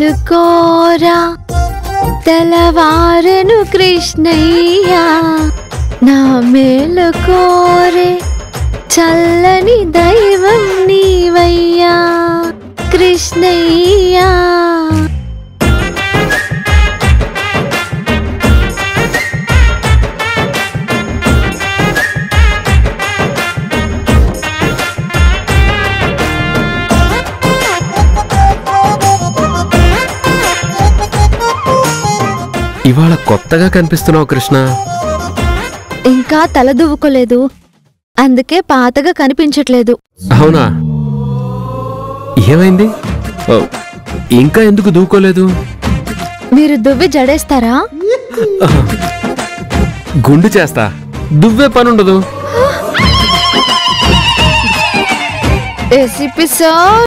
మేలుకోరా తెల్లవారెను కృష్ణయ్య నా మేలుకోరే చల్లని దైవం నీవయ్యా కృష్ణయ్యా ఇవాళ కొత్తగా కనిపిస్తున్నావు కృష్ణ ఇంకా తల దువ్వుకోలేదు అందుకే పాతగా కనిపించట్లేదు అవునా ఏమైంది ఓ, ఇంకా ఎందుకు దూకోలేదు మీరు దువ్వి జడేస్తారా గుండు చేస్తా దువ్వే పనుండదు ఏసీపీ సార్